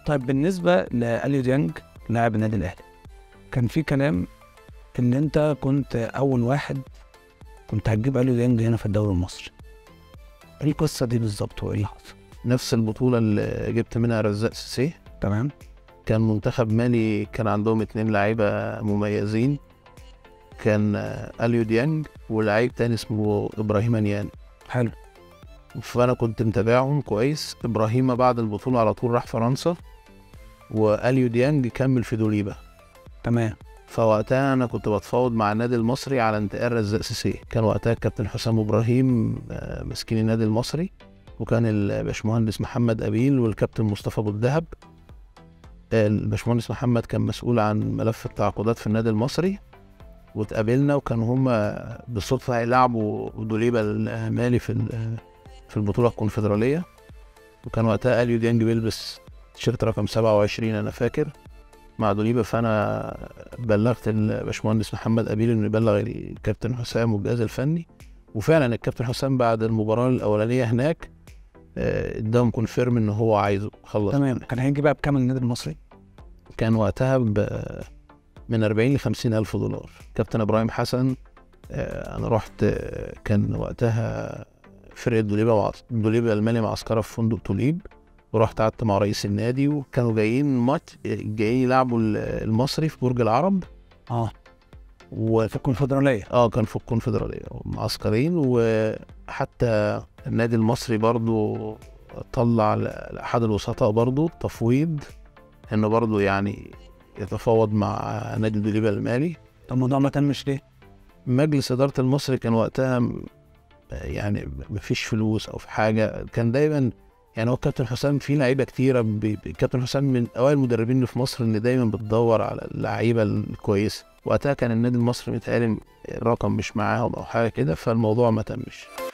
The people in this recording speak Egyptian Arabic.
طيب بالنسبه لاليو ديانج لاعب النادي الاهلي كان في كلام ان انت كنت اول واحد كنت هتجيب اليو ديانج هنا في الدوري المصري ايه القصه دي بالظبط وايه اللي حصل نفس البطولة اللي جبت منها رزاق سيسي تمام كان منتخب مالي كان عندهم اتنين لعيبة مميزين كان آه، أليو ديانج ولعيب تاني اسمه إبراهيم نيان حلو فأنا كنت متابعهم كويس إبراهيم بعد البطولة على طول راح فرنسا وأليو ديانج كمل في دوليبة تمام فوقتها انا كنت بتفاوض مع النادي المصري على انتقال رزاق سيسي كان وقتها الكابتن حسام ابراهيم آه، ماسكين النادي المصري وكان الباشمهندس محمد ابيل والكابتن مصطفى ابو الدهب الباشمهندس محمد كان مسؤول عن ملف التعاقدات في النادي المصري واتقابلنا وكانوا هما بالصدفه هيلعبوا دوليبه المالي في ال- في البطوله الكونفدراليه وكان وقتها اليو ديانج بيلبس تيشيرت رقم 27 انا فاكر مع دوليبه فانا بلغت الباشمهندس محمد ابيل انه يبلغ الكابتن حسام والجهاز الفني وفعلا الكابتن حسام بعد المباراه الاولانيه هناك آه، اداهم كونفيرم ان هو عايزه خلص تمام كان هيجي بقى بكام النادي المصري كان وقتها ب من 40 ل 50 الف دولار كابتن ابراهيم حسن آه، انا رحت آه، كان وقتها فرقه دوليبه وعص... دوليبه المالي معسكره في فندق توليب ورحت قعدت مع رئيس النادي وكانوا جايين ماتش جايين يلعبوا ال- المصري في برج العرب اه و في الكونفدراليه اه كان في الكونفدرالية معسكرين وحتى النادي المصري برضو طلع ل- لأحد الوسطاء برضو تفويض انه برضو يعني يتفاوض مع نادي دوليبة المالي طب الموضوع ما تمش ليه؟ مجلس إدارة المصري كان وقتها م- يعني مفيش فلوس أو في حاجة كان دايما يعني هو كابتن حسام في لعيبة كتيرة بي- بي- كابتن حسام من أوائل المدربين اللي في مصر اللي دايما بتدور على اللعيبة الكويسة وقتها كان النادي المصري متهيألي الرقم مش معاهم أو حاجة كده فالموضوع ما تمش